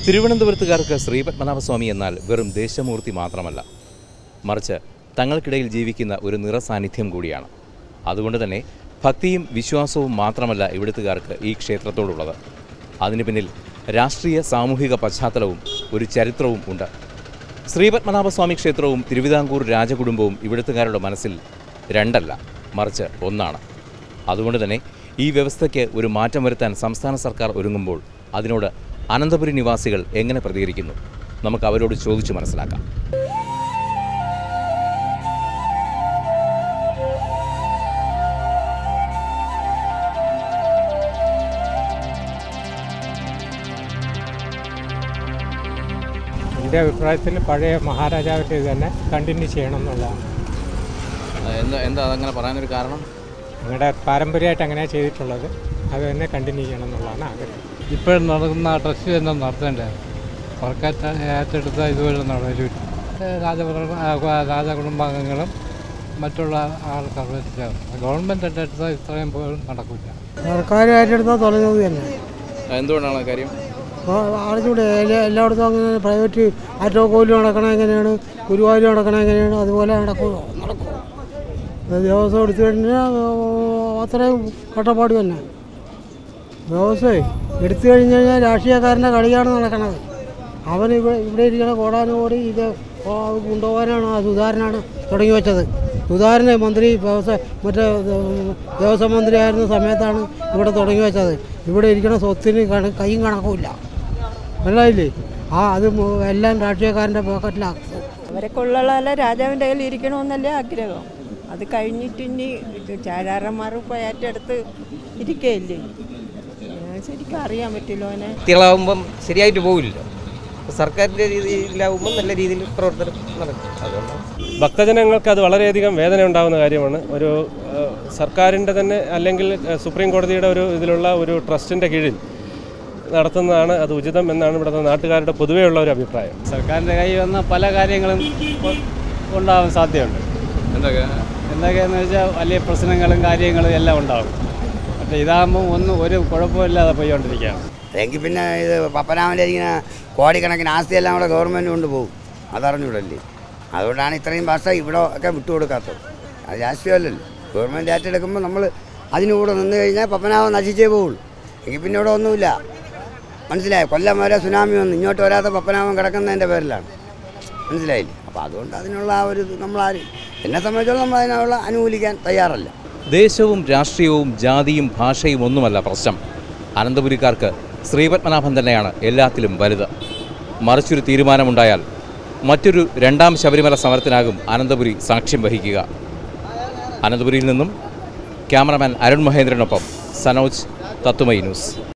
തിരുവനന്തപുരത്തുകാർക്ക് ശ്രീപത്മനാഭസ്വാമി എന്നാൽ വെറും ദേശമൂർത്തി മാത്രമല്ല മറിച്ച് തങ്ങൾക്കിടയിൽ ജീവിക്കുന്ന ഒരു നിറസാന്നിധ്യം കൂടിയാണ് അതുകൊണ്ട് തന്നെ ഭക്തിയും വിശ്വാസവും മാത്രമല്ല ഇവിടുത്തുകാർക്ക് ഈ ക്ഷേത്രത്തോടുള്ളത് അതിനു പിന്നിൽ രാഷ്ട്രീയ സാമൂഹിക പശ്ചാത്തലവും ഒരു ചരിത്രവും ഉണ്ട് ശ്രീപത്മനാഭസ്വാമി ക്ഷേത്രവും തിരുവിതാംകൂർ രാജകുടുംബവും ഇവിടുത്തുകാരുടെ മനസ്സിൽ രണ്ടല്ല മറിച്ച് ഒന്നാണ് അതുകൊണ്ട് തന്നെ ഈ വ്യവസ്ഥയ്ക്ക് ഒരു മാറ്റം വരുത്താൻ സംസ്ഥാന സർക്കാർ ഒരുങ്ങുമ്പോൾ അതിനോട് അനന്തപുരി നിവാസികൾ എങ്ങനെ പ്രതികരിക്കുന്നു നമുക്ക് അവരോട് ചോദിച്ചു മനസ്സിലാക്കാം എൻ്റെ അഭിപ്രായത്തിൽ പഴയ മഹാരാജാവിൻ്റെ ഇത് തന്നെ കണ്ടിന്യൂ ചെയ്യണം എന്നുള്ളതാണ് എന്താ എന്താ അതങ്ങനെ പറയാനൊരു കാരണം ഞങ്ങളുടെ പാരമ്പര്യമായിട്ട് അങ്ങനെയാണ് ചെയ്തിട്ടുള്ളത് അത് തന്നെ കണ്ടിന്യൂ ചെയ്യണം എന്നുള്ളതാണ് ആഗ്രഹം ഇപ്പോഴും നടക്കുന്ന ട്രസ്റ്റ് തന്നെ നടത്തേണ്ടത് സർക്കാർ ഏറ്റെടുത്ത ഇതുവരെ നടന്നു രാജ രാജകുടുംബാംഗങ്ങളും മറ്റുള്ള ആൾക്കാർ ഗവൺമെൻറ് ഏറ്റെടുത്താൽ ഇത്രയും പോലും നടക്കില്ല സർക്കാർ ഏറ്റെടുത്താൽ തുടങ്ങുന്നത് തന്നെ എന്തുകൊണ്ടാണ് കാര്യം അറിഞ്ഞൂടെ എല്ലായിടത്തും അങ്ങനെ പ്രൈവറ്റ് ആറ്റോ കോയിൽ നടക്കണ എങ്ങനെയാണ് ഗുരുവായൂർ നടക്കണ എങ്ങനെയാണ് അതുപോലെ നടക്കുമോ നടക്കും ദിവസം എടുത്തു കഴിഞ്ഞാൽ അത്രയും കട്ടപ്പാട് തന്നെ ദിവസമേ എടുത്തു കഴിഞ്ഞ് കഴിഞ്ഞാൽ രാഷ്ട്രീയക്കാരൻ്റെ കളിയാണ് നടക്കണത് അവൻ ഇവിടെ ഇവിടെ ഇരിക്കണ കോടാനുകോടി ഇത് കൊണ്ടുപോകാനാണ് ആ സുധാരനാണ് തുടങ്ങി വെച്ചത് സുധാരനെ മന്ത്രി വ്യവസായ മറ്റേ ദേവസ്വം മന്ത്രി ആയിരുന്ന സമയത്താണ് ഇവിടെ തുടങ്ങി വെച്ചത് ഇവിടെ ഇരിക്കണ സ്വത്തിന് കണ കൈയും കണക്കുമില്ല മനസ്സിലായില്ലേ ആ അത് മു- എല്ലാം രാഷ്ട്രീയക്കാരൻ്റെ പോക്കറ്റിലാക്കും അവരൊക്കെ ഉള്ള രാജാവിൻ്റെ കയ്യിൽ ഇരിക്കണമെന്നല്ലേ ആഗ്രഹം അത് കഴിഞ്ഞിട്ട് ഇനി ചാരാറന്മാർ ഇപ്പോൾ ഏറ്റെടുത്ത് ഇരിക്കുകയില്ലേ ഏഹ് ശരിക്കും അറിയാൻ പറ്റില്ല അവനെ കുട്ടികളാവുമ്പം ശരിയായിട്ട് പോകില്ലല്ലോ സർക്കാരിൻ്റെ രീതിയിലാവുമ്പം നല്ല രീതിയിൽ പ്രവർത്തനം നടക്കും അതുകൊണ്ടാണ് ഭക്തജനങ്ങൾക്ക് അത് വളരെയധികം വേദന ഉണ്ടാകുന്ന കാര്യമാണ് ഒരു ഏഹ്, സർക്കാരിൻ്റെ തന്നെ അല്ലെങ്കിൽ ഏഹ്, സുപ്രീം കോടതിയുടെ ഒരു ഇതിലുള്ള ഒരു ട്രസ്റ്റിൻ്റെ കീഴിൽ നടത്തുന്നതാണ് അത് ഉചിതം എന്നാണ് ഇവിടുത്തെ നാട്ടുകാരുടെ പൊതുവെയുള്ള ഒരു അഭിപ്രായം സർക്കാരിൻ്റെ കയ്യിൽ വന്ന പല കാര്യങ്ങളും ഉ- ഉണ്ടാവാൻ സാധ്യതയുണ്ട് എന്തൊക്കെ എന്തൊക്കെയാണെന്ന് വെച്ചാൽ വലിയ പ്രശ്നങ്ങളും കാര്യങ്ങളും എല്ലാം ഉണ്ടാകും പക്ഷേ ഇതാകുമ്പോൾ ഒന്നും ഒരു കുഴപ്പമില്ലാതെ പോയിക്കൊണ്ടിരിക്കുകയാണ് എങ്കിൽ പിന്നെ ഇത് പപ്പനാമൻ്റെ ഇങ്ങനെ കോടിക്കണക്കിന് ആസ്തിയെല്ലാം കൂടെ ഗവൺമെൻറ് കൊണ്ടുപോകും അതറിഞ്ഞൂടല്ലേ അതുകൊണ്ടാണ് ഇത്രയും വർഷം ഇവിടെ ഒക്കെ വിട്ടുകൊടുക്കാത്തത് അത് രാഷ്ട്രീയമല്ലല്ലോ ഗവൺമെൻറ് ഏറ്റെടുക്കുമ്പോൾ നമ്മൾ അതിന് കൂടെ നിന്ന് കഴിഞ്ഞാൽ പപ്പനാമം നശിച്ചേ പോവുള്ളൂ എങ്കിൽ പിന്നെ ഇവിടെ ഒന്നുമില്ല മനസ്സിലായോ കൊല്ലം വരെ സുനാമി വന്നു ഇങ്ങോട്ട് വരാത്ത പപ്പനാമം കിടക്കുന്നതിൻ്റെ പേരിലാണ് മനസ്സിലായില്ലേ അപ്പോൾ അതുകൊണ്ട് അതിനുള്ള ആ ഒരു ഇത് നമ്മളാരും എന്നെ സംബന്ധിച്ചോളം നമ്മൾ അതിനുള്ള അനുകൂലിക്കാൻ തയ്യാറല്ല ദേശവും രാഷ്ട്രീയവും ജാതിയും ഭാഷയും ഒന്നുമല്ല പ്രശ്നം അനന്തപുരിക്കാർക്ക് ശ്രീപത്മനാഭൻ തന്നെയാണ് എല്ലാത്തിലും വലുത് മറിച്ചൊരു തീരുമാനമുണ്ടായാൽ മറ്റൊരു രണ്ടാം ശബരിമല സമരത്തിനാകും അനന്തപുരി സാക്ഷ്യം വഹിക്കുക അനന്തപുരിയിൽ നിന്നും ക്യാമറമാൻ അരുൺ മഹേന്ദ്രനൊപ്പം സനോജ് തത്തുമൈ ന്യൂസ്